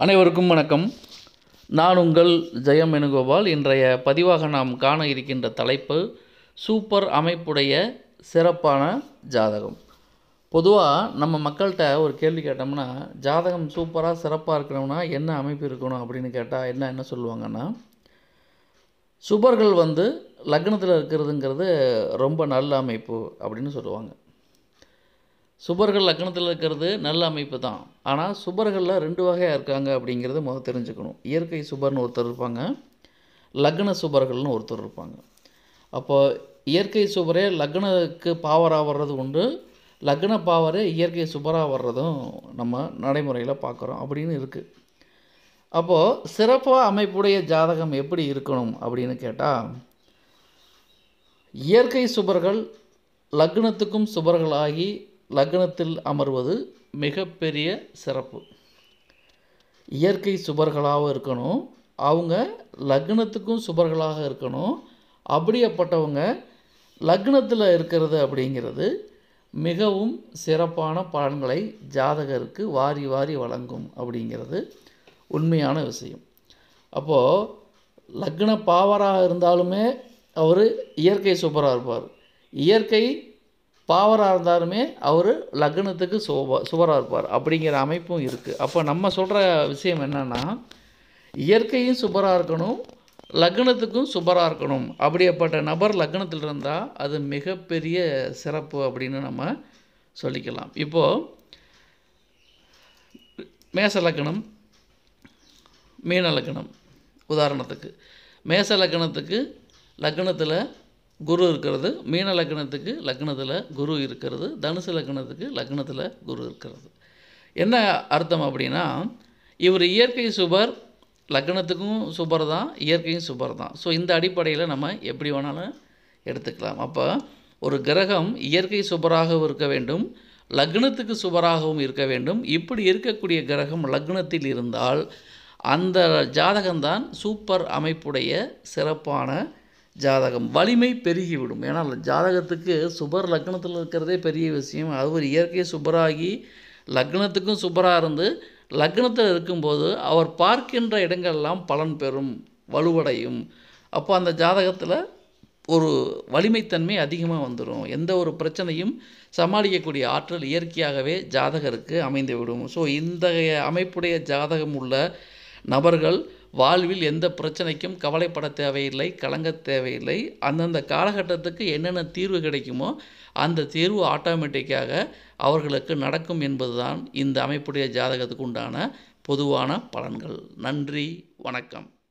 அனைவருக்கும் வணக்கம் நான் உங்கள் ஜெயம் வேணுகோபால் இன்றைய பதிவாக நாம் காண இருக்கின்ற தலைப்பு சூப்பர் அமைப்புடைய சிறப்பான ஜாதகம் பொதுவாக நம்ம மக்கள்கிட்ட ஒரு கேள்வி கேட்டோம்னா ஜாதகம் சூப்பராக சிறப்பாக இருக்கணும்னா என்ன அமைப்பு இருக்கணும் அப்படின்னு கேட்டால் என்ன என்ன சொல்லுவாங்கன்னா சுபர்கள் வந்து லக்னத்தில் இருக்கிறதுங்கிறது ரொம்ப நல்ல அமைப்பு அப்படின்னு சொல்லுவாங்க சுபர்கள் லக்னத்தில் இருக்கிறது நல்ல அமைப்பு தான் ஆனால் சுபர்களில் ரெண்டு வகையாக இருக்காங்க அப்படிங்கிறத முதல் தெரிஞ்சுக்கணும் இயற்கை சுபர்னு ஒருத்தர் இருப்பாங்க லக்ன சுபர்கள்னு ஒருத்தர் இருப்பாங்க அப்போ இயற்கை சுபரே லக்னக்கு பாவராக வர்றது உண்டு லக்ன பாவரே இயற்கை சுபராக வர்றதும் நம்ம நடைமுறையில் பார்க்குறோம் அப்படின்னு இருக்குது அப்போது சிறப்பாக அமைப்புடைய ஜாதகம் எப்படி இருக்கணும் அப்படின்னு கேட்டால் இயற்கை சுபர்கள் லக்னத்துக்கும் சுபர்களாகி லக்னத்தில் அமர்வது மிகப்பெரிய சிறப்பு இயற்கை சுபர்களாகவும் இருக்கணும் அவங்க லக்னத்துக்கும் சுபர்களாக இருக்கணும் அப்படியேப்பட்டவங்க லக்னத்தில் இருக்கிறது அப்படிங்கிறது மிகவும் சிறப்பான பலன்களை ஜாதகருக்கு வாரி வாரி வழங்கும் அப்படிங்கிறது உண்மையான விஷயம் அப்போது லக்ன பாவராக இருந்தாலுமே அவர் இயற்கை சுபராக இருப்பார் இயற்கை பாவராக இருந்தாலுமே அவர் லக்னத்துக்கு சுப சுபராக இருப்பார் அப்படிங்கிற அமைப்பும் இருக்குது அப்போ நம்ம சொல்கிற விஷயம் என்னென்னா இயற்கையும் சுபராக இருக்கணும் லக்னத்துக்கும் சுபராக இருக்கணும் அப்படியேப்பட்ட நபர் லக்னத்தில் இருந்தால் அது மிகப்பெரிய சிறப்பு அப்படின்னு நம்ம சொல்லிக்கலாம் இப்போது மேச லக்னம் மீன லக்னம் உதாரணத்துக்கு மேச லக்னத்துக்கு லக்னத்தில் குரு இருக்கிறது மீன லக்னத்துக்கு லக்னத்தில் குரு இருக்கிறது தனுசு லக்னத்துக்கு லக்னத்தில் குரு இருக்கிறது என்ன அர்த்தம் அப்படின்னா இவர் இயற்கை சுபர் லக்னத்துக்கும் சுபர் தான் இயற்கையும் சுபர் தான் ஸோ இந்த அடிப்படையில் நம்ம எப்படி வேணாலும் எடுத்துக்கலாம் அப்போ ஒரு கிரகம் இயற்கை சுபராகவும் இருக்க வேண்டும் லக்னத்துக்கு சுபராகவும் இருக்க வேண்டும் இப்படி இருக்கக்கூடிய கிரகம் லக்னத்தில் இருந்தால் அந்த ஜாதகம்தான் சூப்பர் அமைப்புடைய சிறப்பான ஜாதகம் வலிமை பெருகிவிடும் ஏன்னா ஜாதகத்துக்கு சுபர் லக்னத்தில் இருக்கிறதே பெரிய விஷயம் அது ஒரு இயற்கை சுபராகி லக்னத்துக்கும் சுபராக இருந்து லக்னத்தில் இருக்கும்போது அவர் பார்க்கின்ற இடங்கள்லாம் பலன் பெறும் வலுவடையும் அப்போ அந்த ஜாதகத்தில் ஒரு வலிமைத்தன்மை அதிகமாக வந்துடும் எந்த ஒரு பிரச்சனையும் சமாளிக்கக்கூடிய ஆற்றல் இயற்கையாகவே ஜாதகருக்கு அமைந்துவிடும் ஸோ இந்த அமைப்புடைய ஜாதகம் உள்ள நபர்கள் வாழ்வில் எந்த பிரச்சனைக்கும் கவலைப்பட தேவையில்லை கலங்க தேவையில்லை அந்தந்த காலகட்டத்துக்கு என்னென்ன தீர்வு கிடைக்குமோ அந்த தீர்வு ஆட்டோமேட்டிக்காக அவர்களுக்கு நடக்கும் என்பதுதான் இந்த அமைப்புடைய ஜாதகத்துக்கு உண்டான பொதுவான பலன்கள் நன்றி வணக்கம்